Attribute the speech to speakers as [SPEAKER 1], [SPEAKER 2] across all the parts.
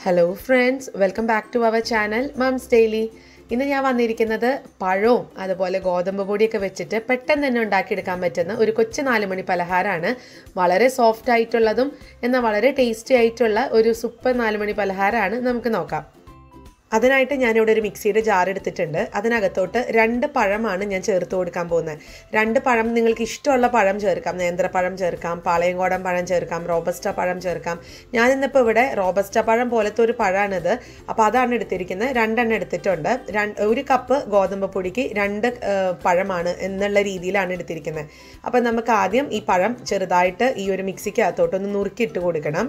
[SPEAKER 1] hello friends welcome back to our channel mums daily ഇന്ന് ഞാൻ വന്നിരിക്കുന്നത് പഴവും അതുപോലെ ഗോതമ്പ് പൊടിയൊക്കെ വെച്ചിട്ട് പെട്ടെന്ന് തന്നെ ഉണ്ടാക്കിയെടുക്കാൻ പറ്റുന്ന ഒരു കൊച്ചു നാലുമണി പലഹാരമാണ് വളരെ സോഫ്റ്റ് ആയിട്ടുള്ളതും എന്നാൽ വളരെ ടേസ്റ്റി ആയിട്ടുള്ള ഒരു സൂപ്പർ നാലുമണി പലഹാരമാണ് നമുക്ക് നോക്കാം അതിനായിട്ട് ഞാനിവിടെ ഒരു മിക്സിയുടെ ജാർ എടുത്തിട്ടുണ്ട് അതിനകത്തോട്ട് രണ്ട് പഴമാണ് ഞാൻ ചേർത്ത് കൊടുക്കാൻ പോകുന്നത് രണ്ട് പഴം നിങ്ങൾക്ക് ഇഷ്ടമുള്ള പഴം ചേർക്കാം നേന്ത്രപ്പഴം ചേർക്കാം പാളയങ്കോടൻ പഴം ചേർക്കാം റോബസ്റ്റ പഴം ചേർക്കാം ഞാനിന്നിപ്പോൾ ഇവിടെ റോബസ്റ്റ പഴം പോലത്തെ ഒരു പഴമാണിത് അപ്പോൾ അതാണ് എടുത്തിരിക്കുന്നത് രണ്ടെണ്ണം എടുത്തിട്ടുണ്ട് രണ്ട് ഒരു കപ്പ് ഗോതമ്പ് പൊടിക്ക് രണ്ട് ഏഹ്, പഴമാണ് എന്നുള്ള രീതിയിലാണ് എടുത്തിരിക്കുന്നത് അപ്പോൾ നമുക്ക് ആദ്യം ഈ പഴം ചെറുതായിട്ട് ഈ ഒരു മിക്സിക്കകത്തോട്ടൊന്ന് നുറുക്കിയിട്ട് കൊടുക്കണം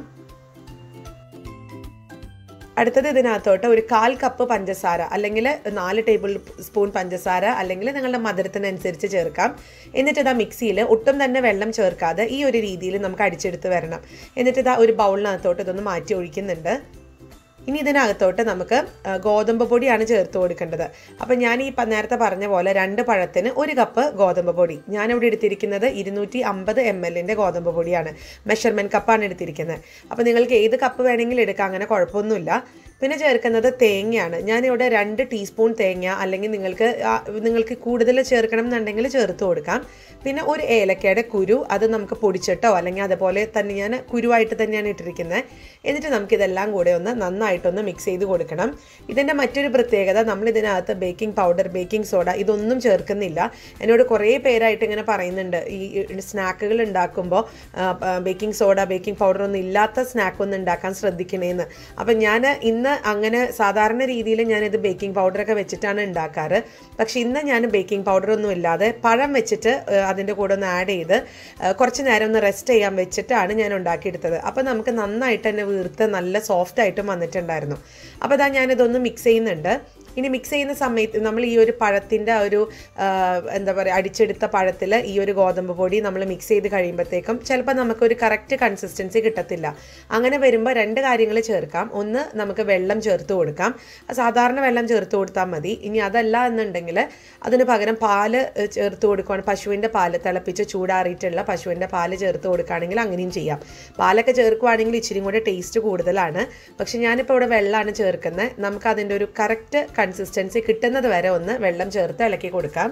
[SPEAKER 1] അടുത്തത് ഇതിനകത്തോട്ട് ഒരു കാൽ കപ്പ് പഞ്ചസാര അല്ലെങ്കിൽ നാല് ടേബിൾ സ്പൂൺ പഞ്ചസാര അല്ലെങ്കിൽ നിങ്ങളുടെ മധുരത്തിനനുസരിച്ച് ചേർക്കാം എന്നിട്ട് ഇതാ മിക്സിയിൽ ഒട്ടും തന്നെ വെള്ളം ചേർക്കാതെ ഈ ഒരു രീതിയിൽ നമുക്ക് അടിച്ചെടുത്ത് വരണം എന്നിട്ട് ഇതാ ഒരു ബൗളിനകത്തോട്ട് ഇതൊന്ന് മാറ്റി ഒഴിക്കുന്നുണ്ട് ഇനി ഇതിനകത്തോട്ട് നമുക്ക് ആ, ഗോതമ്പ് പൊടിയാണ് ചേർത്ത് കൊടുക്കേണ്ടത് അപ്പം ഞാൻ ഈ പ- നേരത്തെ പറഞ്ഞ പോലെ രണ്ട് പഴത്തിന് ഒരു കപ്പ് ഗോതമ്പ് പൊടി ഞാനിവിടെ എടുത്തിരിക്കുന്നത് ഇരുന്നൂറ്റി അമ്പത് എം എല്ലിൻ്റെ ഗോതമ്പ് പൊടിയാണ് മെഷർമെൻറ്റ് കപ്പാണ് എടുത്തിരിക്കുന്നത് അപ്പം നിങ്ങൾക്ക് ഏത് കപ്പ് വേണമെങ്കിലും എടുക്കാം അങ്ങനെ കുഴപ്പമൊന്നുമില്ല പിന്നെ ചേർക്കുന്നത് തേങ്ങയാണ് ഞാനിവിടെ രണ്ട് ടീസ്പൂൺ തേങ്ങ അല്ലെങ്കിൽ നിങ്ങൾക്ക് ആ, നിങ്ങൾക്ക് കൂടുതൽ ചേർക്കണം എന്നുണ്ടെങ്കിൽ ചേർത്ത് കൊടുക്കാം പിന്നെ ഒരു ഏലക്കയുടെ കുരു അത് നമുക്ക് പൊടിച്ചിട്ടോ അല്ലെങ്കിൽ അതുപോലെ തന്നെ ഞാൻ കുരുവായിട്ട് തന്നെയാണ് ഇട്ടിരിക്കുന്നത് എന്നിട്ട് നമുക്കിതെല്ലാം കൂടെ ഒന്ന് നന്നായിട്ടൊന്ന് മിക്സ് ചെയ്ത് കൊടുക്കണം ഇതിൻ്റെ മറ്റൊരു പ്രത്യേകത നമ്മൾ ഇതിനകത്ത് ബേക്കിംഗ് പൗഡർ ബേക്കിംഗ് സോഡ ഇതൊന്നും ചേർക്കുന്നില്ല എന്നോട് കുറേ പേരായിട്ട് ഇങ്ങനെ പറയുന്നുണ്ട് ഈ സ്നാക്കുകൾ ഉണ്ടാക്കുമ്പോൾ ബേക്കിംഗ് സോഡ ബേക്കിംഗ് പൗഡർ ഒന്നും ഇല്ലാത്ത സ്നാക്ക് ഒന്ന് ഉണ്ടാക്കാൻ ശ്രദ്ധിക്കണേന്ന് അപ്പം ഞാൻ ഇന്ന് അങ്ങനെ സാധാരണ രീതിയിൽ ഞാനിത് ബേക്കിംഗ് പൗഡറൊക്കെ വെച്ചിട്ടാണ് ഉണ്ടാക്കാറ് പക്ഷെ ഇന്ന് ഞാൻ ബേക്കിംഗ് പൗഡർ ഒന്നും ഇല്ലാതെ പഴം വെച്ചിട്ട് ആ, അതിൻ്റെ കൂടെ ഒന്ന് ആഡ് ചെയ്ത് ആ, കുറച്ച് നേരം ഒന്ന് റെസ്റ്റ് ചെയ്യാൻ വെച്ചിട്ടാണ് ഞാൻ ഉണ്ടാക്കിയെടുത്തത് അപ്പോൾ നമുക്ക് നന്നായിട്ട് തന്നെ വീർത്ത് നല്ല സോഫ്റ്റ് ആയിട്ടും വന്നിട്ടുണ്ടായിരുന്നു അപ്പോൾ ഇതാ ഞാനിതൊന്ന് മിക്സ് ചെയ്യുന്നുണ്ട് ഇനി മിക്സ് ചെയ്യുന്ന സമയത്ത് നമ്മൾ ഈ ഒരു പഴത്തിൻ്റെ ഒരു ആ, എന്താ പറയുക അടിച്ചെടുത്ത പഴത്തിൽ ഈ ഒരു ഗോതമ്പ് പൊടി നമ്മൾ മിക്സ് ചെയ്ത് കഴിയുമ്പോഴത്തേക്കും ചിലപ്പോൾ നമുക്കൊരു കറക്റ്റ് കൺസിസ്റ്റൻസി കിട്ടത്തില്ല അങ്ങനെ വരുമ്പോൾ രണ്ട് കാര്യങ്ങൾ ചേർക്കാം ഒന്ന് നമുക്ക് വെള്ളം ചേർത്ത് കൊടുക്കാം സാധാരണ വെള്ളം ചേർത്ത് കൊടുത്താൽ മതി ഇനി അതല്ല എന്നുണ്ടെങ്കിൽ അതിന് പകരം പാല് ഏഹ്, ചേർത്ത് കൊടുക്കുകയാണ് പശുവിൻ്റെ പാല് തിളപ്പിച്ച് ചൂടാറിയിട്ടുള്ള പശുവിൻ്റെ പാല് ചേർത്ത് കൊടുക്കുകയാണെങ്കിൽ അങ്ങനെയും ചെയ്യാം പാലൊക്കെ ചേർക്കുവാണെങ്കിൽ ഇച്ചിരി കൂടെ ടേസ്റ്റ് കൂടുതലാണ് പക്ഷെ ഞാനിപ്പോൾ ഇവിടെ വെള്ളമാണ് ചേർക്കുന്നത് നമുക്ക് അതിൻ്റെ ഒരു കറക്റ്റ് കൺസിസ്റ്റൻസി കിട്ടുന്നത് വരെ ഒന്ന് വെള്ളം ചേർത്ത് ഇളക്കി കൊടുക്കാം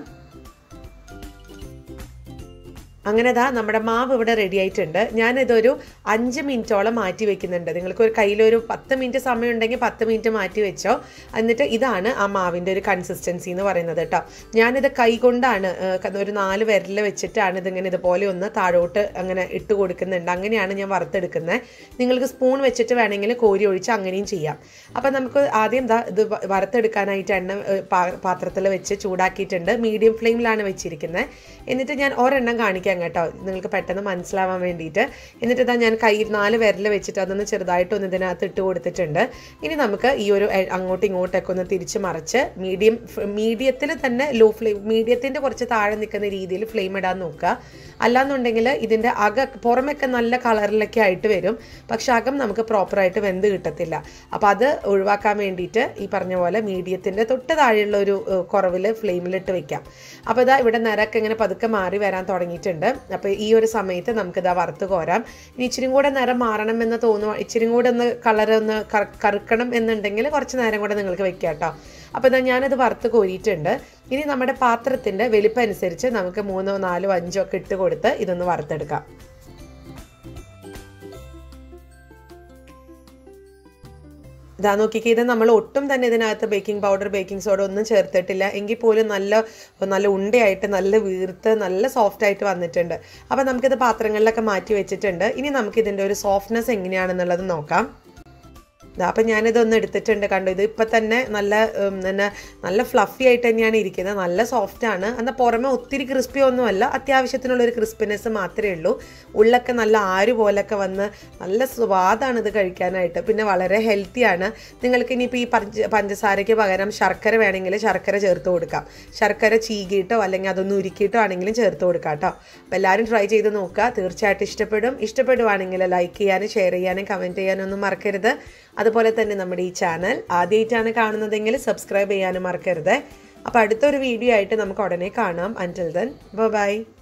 [SPEAKER 1] അങ്ങനെ ദാ നമ്മുടെ മാവ് ഇവിടെ റെഡി ആയിട്ടുണ്ട് ഞാനിതൊരു അഞ്ച് മിനിറ്റോളം മാറ്റി വെക്കുന്നുണ്ട് നിങ്ങൾക്ക് ഒരു കയ്യിലൊരു പത്ത് മിനിറ്റ് സമയം ഉണ്ടെങ്കിൽ പത്ത് മിനിറ്റ് മാറ്റി വെച്ചോ എന്നിട്ട് ഇതാണ് ആ മാവിൻ്റെ ഒരു കൺസിസ്റ്റൻസി എന്ന് പറയുന്നത് കേട്ടോ ഞാനിത് കൈ കൊണ്ടാണ് ഏഹ്, ക- ഒരു നാല് വിരൽ വെച്ചിട്ടാണ് ഇതിങ്ങനെ ഇതുപോലെ ഒന്ന് താഴോട്ട് അങ്ങനെ ഇട്ട് കൊടുക്കുന്നുണ്ട് അങ്ങനെയാണ് ഞാൻ വറുത്തെടുക്കുന്നത് നിങ്ങൾക്ക് സ്പൂൺ വെച്ചിട്ട് വേണമെങ്കിൽ കോരി ഒഴിച്ച് അങ്ങനെയും ചെയ്യാം അപ്പം നമുക്ക് ആദ്യം ദാ ഇത് വ- വറുത്തെടുക്കാനായിട്ട് എണ്ണ പാത്രത്തിൽ വെച്ച് ചൂടാക്കിയിട്ടുണ്ട് മീഡിയം ഫ്ലെയിമിലാണ് വെച്ചിരിക്കുന്നത് എന്നിട്ട് ഞാൻ ഒരെണ്ണം കാണിക്കാം കേട്ടോ നിങ്ങൾക്ക് പെട്ടെന്ന് മനസ്സിലാവാൻ വേണ്ടിയിട്ട് എന്നിട്ട് ഇതാ ഞാൻ കയ്യിൽ നാല് വിരൽ വെച്ചിട്ട് അതൊന്ന് ചെറുതായിട്ടൊന്ന് ഇതിനകത്ത് ഇട്ട് കൊടുത്തിട്ടുണ്ട് ഇനി നമുക്ക് ഈ ഒരു എ- അങ്ങോട്ടും ഇങ്ങോട്ടൊക്കെ ഒന്ന് തിരിച്ച് മറിച്ച് മീഡിയം മീഡിയത്തിൽ തന്നെ ലോ ഫ്ലെയിം മീഡിയത്തിൻ്റെ കുറച്ച് താഴെ നിൽക്കുന്ന രീതിയിൽ ഫ്ലെയിം ഇടാൻ നോക്കുക അല്ലാന്നുണ്ടെങ്കിൽ ഇതിൻ്റെ അക പുറമൊക്കെ നല്ല കളറിലൊക്കെ ആയിട്ട് വരും പക്ഷെ അകം നമുക്ക് പ്രോപ്പറായിട്ട് വെന്ത് കിട്ടത്തില്ല അപ്പോൾ അത് ഒഴിവാക്കാൻ വേണ്ടിയിട്ട് ഈ പറഞ്ഞ പോലെ മീഡിയത്തിൻ്റെ തൊട്ട് താഴെയുള്ള ഒരു കുറവിൽ ഫ്ലെയിമിലിട്ട് വെക്കാം അപ്പോൾ ഇതാ ഇവിടെ നിരക്ക് ഇങ്ങനെ പതുക്കെ മാറി വരാൻ തുടങ്ങിയിട്ടുണ്ട് അപ്പോൾ ഈ ഒരു സമയത്ത് നമുക്കിതാ വറുത്ത് കോരാം ഇനി ഇച്ചിരി കൂടെ നിറം മാറണം എന്ന് തോന്നുക ഇച്ചിരി കൂടെ ഒന്ന് കളർ ഒന്ന് കറ- കറുക്കണം എന്നുണ്ടെങ്കിൽ കുറച്ച് നേരം കൂടെ നിങ്ങൾക്ക് വെക്കാം കേട്ടോ അപ്പോൾ ഇതാ ഞാനത് വറുത്ത് കോരിയിട്ടുണ്ട് ഇനി നമ്മുടെ പാത്രത്തിൻ്റെ വലിപ്പം അനുസരിച്ച് നമുക്ക് മൂന്നോ നാലോ അഞ്ചോ ഒക്കെ ഇട്ട് കൊടുത്ത് ഇതൊന്ന് വറുത്തെടുക്കാം ഇതാ നോക്കിക്കേ ഇത് നമ്മൾ ഒട്ടും തന്നെ ഇതിനകത്ത് ബേക്കിംഗ് പൗഡർ ബേക്കിംഗ് സോഡ ഒന്നും ചേർത്തിട്ടില്ല എങ്കിൽ പോലും നല്ല നല്ല ഉണ്ടയായിട്ട് നല്ല വീർത്ത് നല്ല സോഫ്റ്റ് ആയിട്ട് വന്നിട്ടുണ്ട് അപ്പോൾ നമുക്കിത് പാത്രങ്ങളിലൊക്കെ മാറ്റി വെച്ചിട്ടുണ്ട് ഇനി നമുക്കിതിൻ്റെ ഒരു സോഫ്റ്റ്നെസ് എങ്ങനെയാണെന്നുള്ളത് നോക്കാം ദാ അപ്പം ഞാനിതൊന്ന് എടുത്തിട്ടുണ്ട് കണ്ടു ഇത് ഇപ്പം തന്നെ നല്ല ഉം, പിന്നെ നല്ല ഫ്ലഫി ആയിട്ട് തന്നെയാണ് ഇരിക്കുന്നത് നല്ല സോഫ്റ്റ് ആണ് എന്നാൽ പുറമെ ഒത്തിരി ക്രിസ്പി ഒന്നുമല്ല അത്യാവശ്യത്തിനുള്ളൊരു ക്രിസ്പിനെസ് മാത്രമേ ഉള്ളൂ ഉള്ളൊക്കെ നല്ല ആര് പോലൊക്കെ വന്ന് നല്ല സ്വാദാണ് ഇത് കഴിക്കാനായിട്ട് പിന്നെ വളരെ ഹെൽത്തിയാണ് നിങ്ങൾക്ക് ഇനിയിപ്പോൾ ഈ പഞ്ച പഞ്ചസാരയ്ക്ക് പകരം ശർക്കര വേണമെങ്കിൽ ശർക്കര ചേർത്ത് കൊടുക്കാം ശർക്കര ചീകിയിട്ടോ അല്ലെങ്കിൽ അതൊന്ന് ഉരുക്കിയിട്ടോ ആണെങ്കിലും ചേർത്ത് കൊടുക്കാം കേട്ടോ അപ്പോൾ എല്ലാവരും ട്രൈ ചെയ്ത് നോക്കുക തീർച്ചയായിട്ടും ഇഷ്ടപ്പെടും ഇഷ്ടപ്പെടുവാണെങ്കിൽ ലൈക്ക് ചെയ്യാനും ഷെയർ ചെയ്യാനും കമൻറ്റ് ചെയ്യാനും ഒന്നും മറക്കരുത് അതുപോലെ തന്നെ നമ്മുടെ ഈ ചാനൽ ആദ്യമായിട്ടാണ് കാണുന്നതെങ്കിൽ സബ്സ്ക്രൈബ് ചെയ്യാനും മറക്കരുത് അപ്പോൾ അടുത്തൊരു വീഡിയോ ആയിട്ട് നമുക്ക് ഉടനെ കാണാം അൻറ്റിൽ ദെൻ ബൈ